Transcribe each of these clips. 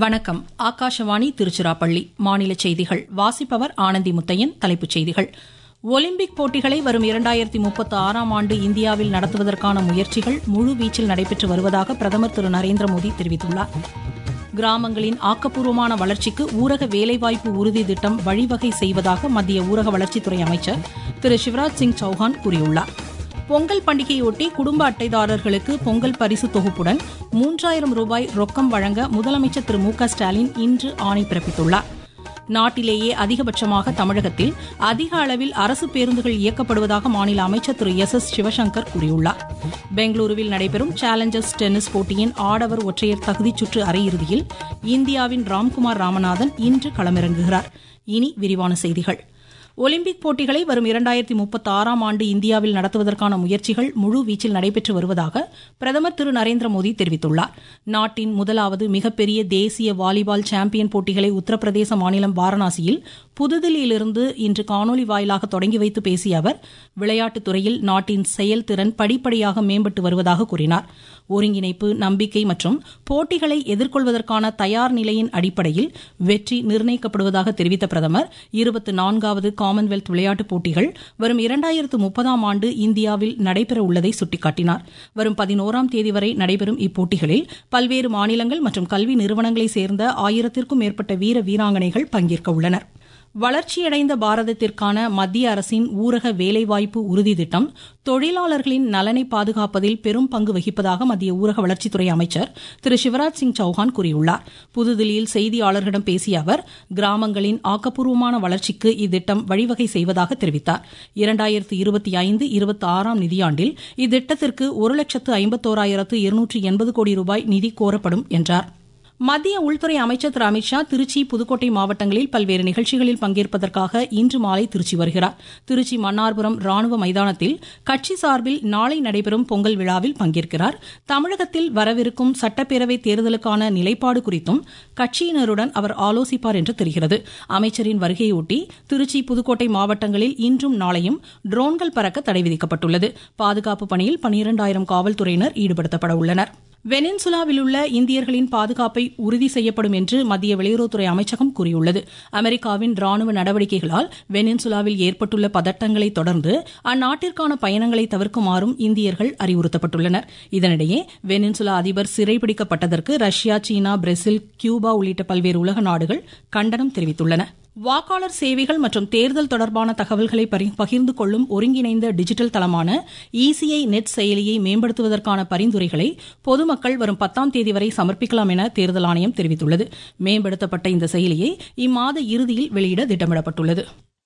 வணக்கம் ஆகாஷவாணி திருச்சிராப்பள்ளி மாநில செய்திகள் வாசிப்பவர் ஆனந்தி முத்தையன் தலைப்புச் செய்திகள் ஒலிம்பிக் போட்டிகளை வரும் இரண்டாயிரத்தி முப்பத்தி ஆறாம் ஆண்டு இந்தியாவில் நடத்துவதற்கான முயற்சிகள் முழுவீச்சில் நடைபெற்று வருவதாக பிரதமர் திரு நரேந்திர மோடி தெரிவித்துள்ளார் கிராமங்களின் ஆக்கப்பூர்வமான வளர்ச்சிக்கு ஊரக வேலைவாய்ப்பு உறுதி திட்டம் வழிவகை செய்வதாக மத்திய ஊரக வளர்ச்சித்துறை அமைச்சர் திரு சிவராஜ் சிங் சௌஹான் கூறியுள்ளார் பொங்கல் பண்டிகையொட்டி குடும்ப அட்டைதாரர்களுக்கு பொங்கல் பரிசு தொகுப்புடன் மூன்றாயிரம் ரூபாய் ரொக்கம் வழங்க முதலமைச்சர் திரு மு க ஸ்டாலின் இன்று ஆணை பிறப்பித்துள்ளார் நாட்டிலேயே அதிகபட்சமாக தமிழகத்தில் அதிக அளவில் அரசு பேருந்துகள் இயக்கப்படுவதாக மாநில அமைச்சர் திரு எஸ் எஸ் சிவசங்கர் கூறியுள்ளார் பெங்களூருவில் நடைபெறும் சேலஞ்சர்ஸ் டென்னிஸ் போட்டியின் ஆடவர் ஒற்றையர் தகுதிச் சுற்று அரையிறுதியில் இந்தியாவின் ராம்குமார் ராமநாதன் இன்று களமிறங்குகிறார் இனி விரிவான செய்திகள் ஒலிம்பிக் போட்டிகளை வரும் இரண்டாயிரத்தி முப்பத்தி ஆறாம் ஆண்டு இந்தியாவில் நடத்துவதற்கான முயற்சிகள் முழு வீச்சில் நடைபெற்று வருவதாக பிரதமர் திரு நரேந்திர மோடி தெரிவித்துள்ளார் நாட்டின் முதலாவது மிகப்பெரிய தேசிய வாலிபால் சாம்பியன் போட்டிகளை உத்தரப்பிரதேச மாநிலம் வாரணாசியில் புதுதில்லியிலிருந்து இன்று காணொலி வாயிலாக தொடங்கி வைத்து பேசிய அவர் விளையாட்டுத் துறையில் நாட்டின் செயல்திறன் படிப்படியாக மேம்பட்டு வருவதாக கூறினார் ஒருங்கிணைப்பு நம்பிக்கை மற்றும் போட்டிகளை எதிர்கொள்வதற்கான தயார் நிலையின் அடிப்படையில் வெற்றி நிர்ணயிக்கப்படுவதாக தெரிவித்த பிரதமர் இருபத்தி நான்காவது காமன்வெல்த் விளையாட்டுப் போட்டிகள் வரும் இரண்டாயிரத்து முப்பதாம் ஆண்டு இந்தியாவில் நடைபெற உள்ளதை சுட்டிக்காட்டினார் வரும் பதினோராம் தேதி வரை நடைபெறும் இப்போட்டிகளில் பல்வேறு மாநிலங்கள் மற்றும் கல்வி நிறுவனங்களைச் சேர்ந்த ஆயிரத்திற்கும் மேற்பட்ட வீர வீராங்கனைகள் பங்கேற்க உள்ளனர் வளர்ச்சியடைந்த பாரதத்திற்கான மத்திய அரசின் ஊரக வேலைவாய்ப்பு உறுதி திட்டம் தொழிலாளர்களின் நலனை பாதுகாப்பதில் பெரும் பங்கு வகிப்பதாக மத்திய ஊரக வளர்ச்சித்துறை அமைச்சர் திரு சிவராஜ் சிங் சௌஹான் கூறியுள்ளார் புதுதில்லியில் செய்தியாளர்களிடம் பேசிய அவர் கிராமங்களின் ஆக்கப்பூர்வமான வளர்ச்சிக்கு இத்திட்டம் வழிவகை செய்வதாக தெரிவித்தார் இரண்டாயிரத்து இருபத்தி ஐந்து இருபத்தி ஆறாம் நிதியாண்டில் இத்திட்டத்திற்கு ஒரு லட்சத்து ஐம்பத்தோராயிரத்து இருநூற்று எண்பது கோடி ரூபாய் நிதி கோரப்படும் என்றார் மத்திய உள்துறை அமைச்சர் திரு அமித்ஷா திருச்சி புதுக்கோட்டை மாவட்டங்களில் பல்வேறு நிகழ்ச்சிகளில் பங்கேற்பதற்காக இன்று மாலை திருச்சி வருகிறார் திருச்சி மன்னார்புரம் ராணுவ மைதானத்தில் கட்சி சார்பில் நாளை நடைபெறும் பொங்கல் விழாவில் பங்கேற்கிறார் தமிழகத்தில் வரவிருக்கும் சட்டப்பேரவை தேர்தலுக்கான நிலைப்பாடு குறித்தும் கட்சியினருடன் அவர் ஆலோசிப்பார் என்று தெரிகிறது அமைச்சரின் வருகையொட்டி திருச்சி புதுக்கோட்டை மாவட்டங்களில் இன்றும் நாளையும் ட்ரோன்கள் பறக்க தடை விதிக்கப்பட்டுள்ளது பாதுகாப்பு பணியில் பனிரெண்டாயிரம் காவல்துறையினர் ஈடுபடுத்தப்பட உள்ளனர் வெனின்சுலாவில் உள்ள இந்தியர்களின் பாதுகாப்பை உறுதி செய்யப்படும் என்று மத்திய வெளியுறவுத்துறை அமைச்சகம் கூறியுள்ளது அமெரிக்காவின் ராணுவ நடவடிக்கைகளால் வெனின்சுலாவில் ஏற்பட்டுள்ள பதட்டங்களை தொடர்ந்து அந்நாட்டிற்கான பயணங்களை தவிர்க்குமாறும் இந்தியர்கள் அறிவுறுத்தப்பட்டுள்ளனர் இதனிடையே வெனின்சுலா அதிபர் சிறைபிடிக்கப்பட்டதற்கு ரஷ்யா சீனா பிரேசில் கியூபா உள்ளிட்ட பல்வேறு உலக நாடுகள் கண்டனம் தெரிவித்துள்ளன வாக்காளர் சேவைகள் மற்றும் தேர்தல் தொடர்பான தகவல்களை பகிர்ந்து கொள்ளும் ஒருங்கிணைந்த டிஜிட்டல் தளமான இசிஐ நெட் செயலியை மேம்படுத்துவதற்கான பரிந்துரைகளை பொதுமக்கள் வரும் பத்தாம் தேதி வரை சமர்ப்பிக்கலாம் என தேர்தல் ஆணையம் தெரிவித்துள்ளது மேம்படுத்தப்பட்ட இந்த செயலியை இம்மாத இறுதியில் வெளியிட திட்டமிடப்பட்டுள்ளது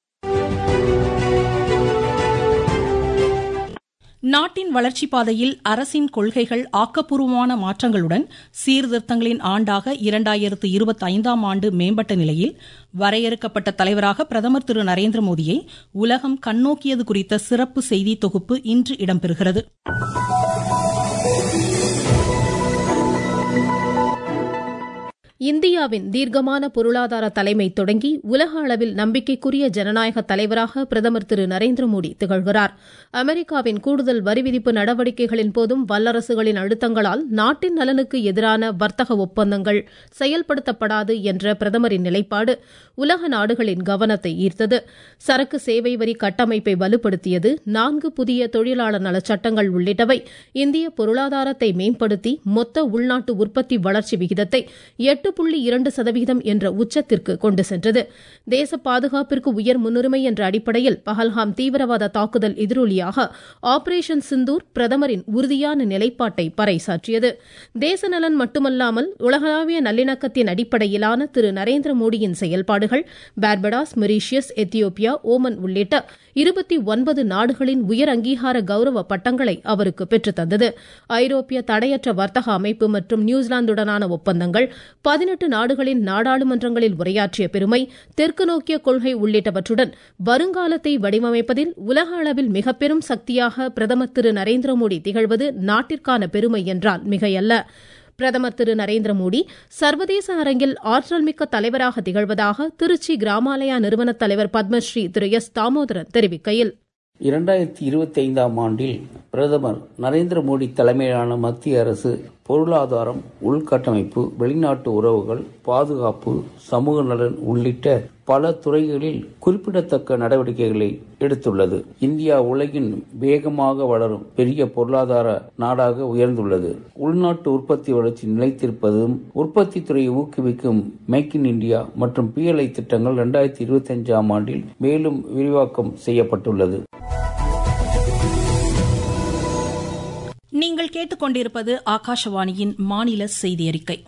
நாட்டின் வளர்ச்சிப் பாதையில் அரசின் கொள்கைகள் ஆக்கப்பூர்வமான மாற்றங்களுடன் சீர்திருத்தங்களின் ஆண்டாக இரண்டாயிரத்து இருபத்தி ஐந்தாம் ஆண்டு மேம்பட்ட நிலையில் வரையறுக்கப்பட்ட தலைவராக பிரதமர் திரு நரேந்திர மோடியை உலகம் கண்ணோக்கியது குறித்த சிறப்பு செய்தி தொகுப்பு இன்று இடம்பெறுகிறது இந்தியாவின் தீர்க்கமான பொருளாதார தலைமை தொடங்கி உலக அளவில் நம்பிக்கைக்குரிய ஜனநாயக தலைவராக பிரதமர் திரு நரேந்திர மோடி திகழ்கிறார் அமெரிக்காவின் கூடுதல் வரி விதிப்பு நடவடிக்கைகளின் போதும் வல்லரசுகளின் அழுத்தங்களால் நாட்டின் நலனுக்கு எதிரான வர்த்தக ஒப்பந்தங்கள் செயல்படுத்தப்படாது என்ற பிரதமரின் நிலைப்பாடு உலக நாடுகளின் கவனத்தை ஈர்த்தது சரக்கு சேவை வரி கட்டமைப்பை வலுப்படுத்தியது நான்கு புதிய தொழிலாளர் நல சட்டங்கள் உள்ளிட்டவை இந்திய பொருளாதாரத்தை மேம்படுத்தி மொத்த உள்நாட்டு உற்பத்தி வளர்ச்சி விகிதத்தை எட்டு எட்டு புள்ளி இரண்டு சதவீதம் என்ற உச்சத்திற்கு கொண்டு சென்றது தேச பாதுகாப்பிற்கு உயர் முன்னுரிமை என்ற அடிப்படையில் பஹல்காம் தீவிரவாத தாக்குதல் எதிரொலியாக ஆபரேஷன் சிந்தூர் பிரதமரின் உறுதியான நிலைப்பாட்டை பறைசாற்றியது தேச நலன் மட்டுமல்லாமல் உலகளாவிய நல்லிணக்கத்தின் அடிப்படையிலான திரு நரேந்திர மோடியின் செயல்பாடுகள் பார்படாஸ் மொரீஷியஸ் எத்தியோப்பியா ஓமன் உள்ளிட்ட இருபத்தி ஒன்பது நாடுகளின் உயர் அங்கீகார கௌரவ பட்டங்களை அவருக்கு பெற்றுத்தந்தது ஐரோப்பிய தடையற்ற வர்த்தக அமைப்பு மற்றும் நியூசிலாந்துடனான ஒப்பந்தங்கள் பதினெட்டு நாடுகளின் நாடாளுமன்றங்களில் உரையாற்றிய பெருமை தெற்கு நோக்கிய கொள்கை உள்ளிட்டவற்றுடன் வருங்காலத்தை வடிவமைப்பதில் உலக அளவில் மிக பெரும் சக்தியாக பிரதமர் திரு நரேந்திர மோடி திகழ்வது நாட்டிற்கான பெருமை என்றால் மிகையல்ல பிரதமர் திரு நரேந்திர மோடி சர்வதேச அரங்கில் ஆற்றல் மிக்க தலைவராக திகழ்வதாக திருச்சி கிராமாலயா நிறுவன தலைவர் பத்மஸ்ரீ திரு எஸ் தாமோதரன் தெரிவிக்கையில் இரண்டாயிரத்தி இருபத்தி ஐந்தாம் ஆண்டில் பிரதமர் நரேந்திர மோடி தலைமையிலான மத்திய அரசு பொருளாதாரம் உள்கட்டமைப்பு வெளிநாட்டு உறவுகள் பாதுகாப்பு சமூக நலன் உள்ளிட்ட பல துறைகளில் குறிப்பிடத்தக்க நடவடிக்கைகளை எடுத்துள்ளது இந்தியா உலகின் வேகமாக வளரும் பெரிய பொருளாதார நாடாக உயர்ந்துள்ளது உள்நாட்டு உற்பத்தி வளர்ச்சி நிலைத்திருப்பதும் உற்பத்தி துறையை ஊக்குவிக்கும் மேக் இன் இந்தியா மற்றும் பிஎல்ஐ திட்டங்கள் இரண்டாயிரத்தி இருபத்தி அஞ்சாம் ஆண்டில் மேலும் விரிவாக்கம் செய்யப்பட்டுள்ளது நீங்கள் கேட்டுக்கொண்டிருப்பது ஆகாஷவாணியின் மாநில செய்தி அறிக்கை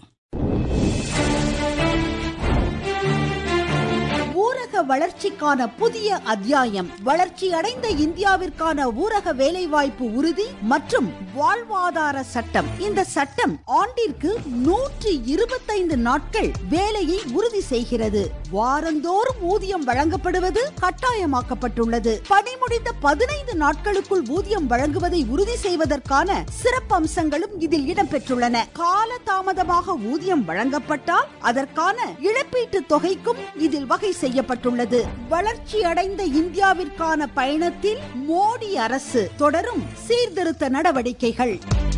ஊரக வளர்ச்சிக்கான புதிய அத்தியாயம் வளர்ச்சி அடைந்த இந்தியாவிற்கான ஊரக வேலைவாய்ப்பு உறுதி மற்றும் வாழ்வாதார சட்டம் இந்த சட்டம் ஆண்டிற்கு நூற்றி இருபத்தைந்து நாட்கள் வேலையை உறுதி செய்கிறது வாரந்தோறும் ஊதியம் வழங்கப்படுவது கட்டாயமாக்கப்பட்டுள்ளது பணி முடிந்த பதினைந்து நாட்களுக்குள் ஊதியம் வழங்குவதை உறுதி செய்வதற்கான சிறப்பம்சங்களும் இதில் இடம்பெற்றுள்ளன கால தாமதமாக ஊதியம் வழங்கப்பட்டால் அதற்கான இழப்பீட்டு தொகைக்கும் இதில் வகை செய்யப்பட்டுள்ளது வளர்ச்சி அடைந்த இந்தியாவிற்கான பயணத்தில் மோடி அரசு தொடரும் சீர்திருத்த நடவடிக்கைகள்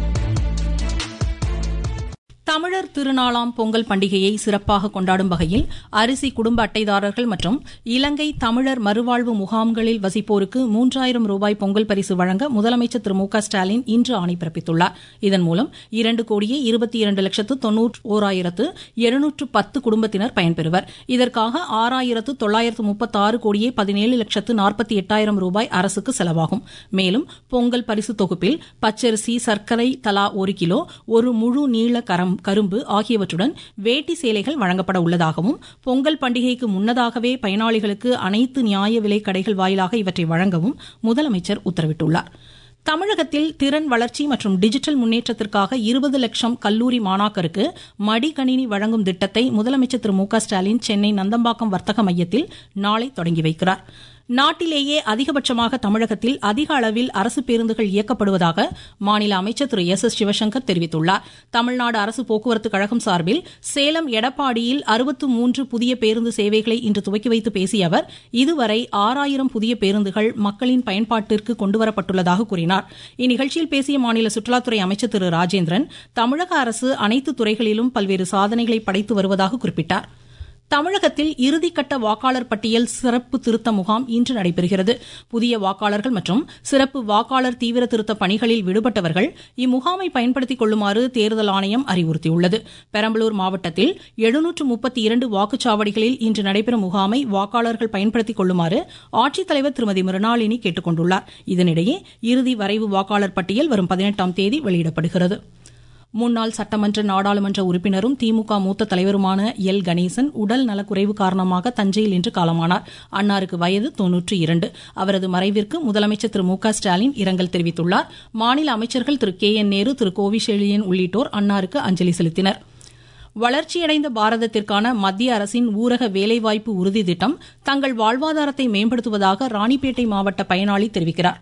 தமிழர் திருநாளாம் பொங்கல் பண்டிகையை சிறப்பாக கொண்டாடும் வகையில் அரிசி குடும்ப அட்டைதாரர்கள் மற்றும் இலங்கை தமிழர் மறுவாழ்வு முகாம்களில் வசிப்போருக்கு மூன்றாயிரம் ரூபாய் பொங்கல் பரிசு வழங்க முதலமைச்சர் திரு மு க ஸ்டாலின் இன்று ஆணை பிறப்பித்துள்ளார் இதன் மூலம் இரண்டு கோடியே இருபத்தி இரண்டு லட்சத்து தொன்னூற்று ஓராயிரத்து எழுநூற்று பத்து குடும்பத்தினர் பயன்பெறுவர் இதற்காக ஆறாயிரத்து தொள்ளாயிரத்து முப்பத்தாறு கோடியே பதினேழு லட்சத்து நாற்பத்தி எட்டாயிரம் ரூபாய் அரசுக்கு செலவாகும் மேலும் பொங்கல் பரிசு தொகுப்பில் பச்சரிசி சர்க்கரை தலா ஒரு கிலோ ஒரு முழு நீள கரம் கரும்பு ஆகியவற்றுடன் வேட்டி சேலைகள் வழங்கப்பட உள்ளதாகவும் பொங்கல் பண்டிகைக்கு முன்னதாகவே பயனாளிகளுக்கு அனைத்து நியாய விலை கடைகள் வாயிலாக இவற்றை வழங்கவும் முதலமைச்சர் உத்தரவிட்டுள்ளார் தமிழகத்தில் திறன் வளர்ச்சி மற்றும் டிஜிட்டல் முன்னேற்றத்திற்காக இருபது லட்சம் கல்லூரி மாணாக்கருக்கு மடிக்கணினி வழங்கும் திட்டத்தை முதலமைச்சர் திரு மு க ஸ்டாலின் சென்னை நந்தம்பாக்கம் வர்த்தக மையத்தில் நாளை தொடங்கி வைக்கிறார் நாட்டிலேயே அதிகபட்சமாக தமிழகத்தில் அதிக அளவில் அரசு பேருந்துகள் இயக்கப்படுவதாக மாநில அமைச்சர் திரு எஸ் எஸ் சிவசங்கர் தெரிவித்துள்ளார் தமிழ்நாடு அரசு போக்குவரத்து கழகம் சார்பில் சேலம் எடப்பாடியில் அறுபத்து மூன்று புதிய பேருந்து சேவைகளை இன்று துவக்கி வைத்து பேசிய அவர் இதுவரை ஆறாயிரம் புதிய பேருந்துகள் மக்களின் பயன்பாட்டிற்கு கொண்டுவரப்பட்டுள்ளதாக கூறினார் இந்நிகழ்ச்சியில் பேசிய மாநில சுற்றுலாத்துறை அமைச்சர் திரு ராஜேந்திரன் தமிழக அரசு அனைத்து துறைகளிலும் பல்வேறு சாதனைகளை படைத்து வருவதாக குறிப்பிட்டார் தமிழகத்தில் இறுதிக்கட்ட வாக்காளர் பட்டியல் சிறப்பு திருத்த முகாம் இன்று நடைபெறுகிறது புதிய வாக்காளர்கள் மற்றும் சிறப்பு வாக்காளர் தீவிர திருத்த பணிகளில் விடுபட்டவர்கள் இம்முகாமை பயன்படுத்திக் கொள்ளுமாறு தேர்தல் ஆணையம் அறிவுறுத்தியுள்ளது பெரம்பலூர் மாவட்டத்தில் எழுநூற்று முப்பத்தி இரண்டு வாக்குச்சாவடிகளில் இன்று நடைபெறும் முகாமை வாக்காளர்கள் பயன்படுத்திக் கொள்ளுமாறு ஆட்சித்தலைவர் திருமதி மிருணாளினி கேட்டுக் கொண்டுள்ளார் இதனிடையே இறுதி வரைவு வாக்காளர் பட்டியல் வரும் பதினெட்டாம் தேதி வெளியிடப்படுகிறது முன்னாள் சட்டமன்ற நாடாளுமன்ற உறுப்பினரும் திமுக மூத்த தலைவருமான எல் கணேசன் உடல் நலக்குறைவு காரணமாக தஞ்சையில் இன்று காலமானார் அன்னாருக்கு வயது தொன்னூற்றி இரண்டு அவரது மறைவிற்கு முதலமைச்சர் திரு மு க ஸ்டாலின் இரங்கல் தெரிவித்துள்ளார் மாநில அமைச்சர்கள் திரு கே என் நேரு திரு கோவிஷெழியன் உள்ளிட்டோர் அன்னாருக்கு அஞ்சலி செலுத்தினர் வளர்ச்சியடைந்த பாரதத்திற்கான மத்திய அரசின் ஊரக வேலைவாய்ப்பு உறுதி திட்டம் தங்கள் வாழ்வாதாரத்தை மேம்படுத்துவதாக ராணிப்பேட்டை மாவட்ட பயனாளி தெரிவிக்கிறார்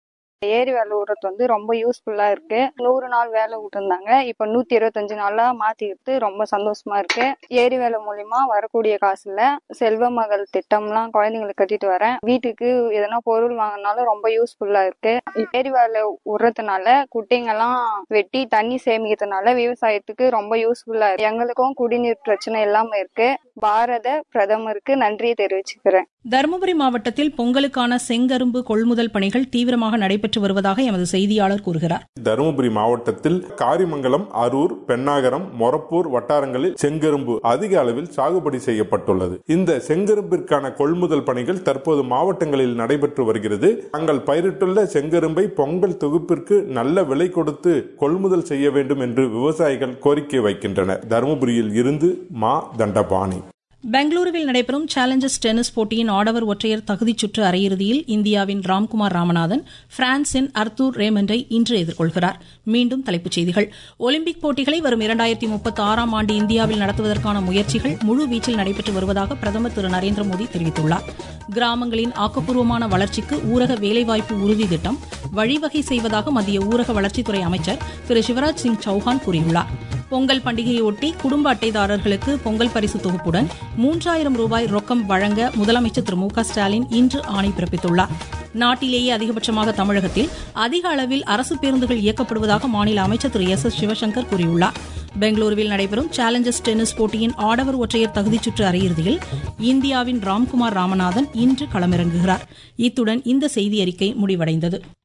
ஏரி வேலை விடுறது வந்து ரொம்ப யூஸ்ஃபுல்லா இருக்கு நூறு நாள் வேலை விட்டுருந்தாங்க இப்ப நூத்தி இருபத்தஞ்சு நாளா மாத்திக்கிறது ரொம்ப சந்தோஷமா இருக்கு ஏரி வேலை மூலியமா வரக்கூடிய காசுல செல்வ மகள் திட்டம்லாம் குழந்தைங்களுக்கு கட்டிட்டு வரேன் வீட்டுக்கு எதனா பொருள் வாங்கினாலும் ரொம்ப யூஸ்ஃபுல்லா இருக்கு ஏரி வேலை விடுறதுனால குட்டைங்கெல்லாம் வெட்டி தண்ணி சேமிக்கிறதுனால விவசாயத்துக்கு ரொம்ப யூஸ்ஃபுல்லா இருக்கு எங்களுக்கும் குடிநீர் பிரச்சனை இல்லாம இருக்கு பாரத பிரதமருக்கு நன்றியை தெரிவிச்சுக்கிறேன் தருமபுரி மாவட்டத்தில் பொங்கலுக்கான செங்கரும்பு கொள்முதல் பணிகள் தீவிரமாக நடைபெற்று வருவதாக எமது செய்தியாளர் கூறுகிறார் தருமபுரி மாவட்டத்தில் காரிமங்கலம் அரூர் பெண்ணாகரம் மொரப்பூர் வட்டாரங்களில் செங்கரும்பு அதிக அளவில் சாகுபடி செய்யப்பட்டுள்ளது இந்த செங்கரும்பிற்கான கொள்முதல் பணிகள் தற்போது மாவட்டங்களில் நடைபெற்று வருகிறது தாங்கள் பயிரிட்டுள்ள செங்கரும்பை பொங்கல் தொகுப்பிற்கு நல்ல விலை கொடுத்து கொள்முதல் செய்ய வேண்டும் என்று விவசாயிகள் கோரிக்கை வைக்கின்றனர் தருமபுரியில் இருந்து மா தண்டபாணி பெங்களூருவில் நடைபெறும் சேலஞ்சர்ஸ் டென்னிஸ் போட்டியின் ஆடவர் ஒற்றையர் தகுதிச் சுற்று அரையிறுதியில் இந்தியாவின் ராம்குமார் ராமநாதன் பிரான்சின் அர்த்தூர் ரேமண்டை இன்று எதிர்கொள்கிறார் மீண்டும் தலைப்புச் செய்திகள் ஒலிம்பிக் போட்டிகளை வரும் இரண்டாயிரத்தி முப்பத்தி ஆறாம் ஆண்டு இந்தியாவில் நடத்துவதற்கான முயற்சிகள் முழு வீச்சில் நடைபெற்று வருவதாக பிரதமர் திரு நரேந்திர மோடி தெரிவித்துள்ளார் கிராமங்களின் ஆக்கப்பூர்வமான வளர்ச்சிக்கு ஊரக வேலைவாய்ப்பு உறுதி திட்டம் வழிவகை செய்வதாக மத்திய ஊரக வளர்ச்சித்துறை அமைச்சர் திரு சிவராஜ் சிங் சௌஹான் கூறியுள்ளார் பொங்கல் பண்டிகையொட்டி குடும்ப அட்டைதாரர்களுக்கு பொங்கல் பரிசு தொகுப்புடன் மூன்றாயிரம் ரூபாய் ரொக்கம் வழங்க முதலமைச்சர் திரு மு க ஸ்டாலின் இன்று ஆணை பிறப்பித்துள்ளார் நாட்டிலேயே அதிகபட்சமாக தமிழகத்தில் அதிக அளவில் அரசு பேருந்துகள் இயக்கப்படுவதாக மாநில அமைச்சர் திரு எஸ் எஸ் சிவசங்கர் கூறியுள்ளார் பெங்களூருவில் நடைபெறும் சேலஞ்சர்ஸ் டென்னிஸ் போட்டியின் ஆடவர் ஒற்றையர் தகுதிச் சுற்று அரையிறுதியில் இந்தியாவின் ராம்குமார் ராமநாதன் இன்று களமிறங்குகிறார் இத்துடன் இந்த செய்தி அறிக்கை முடிவடைந்தது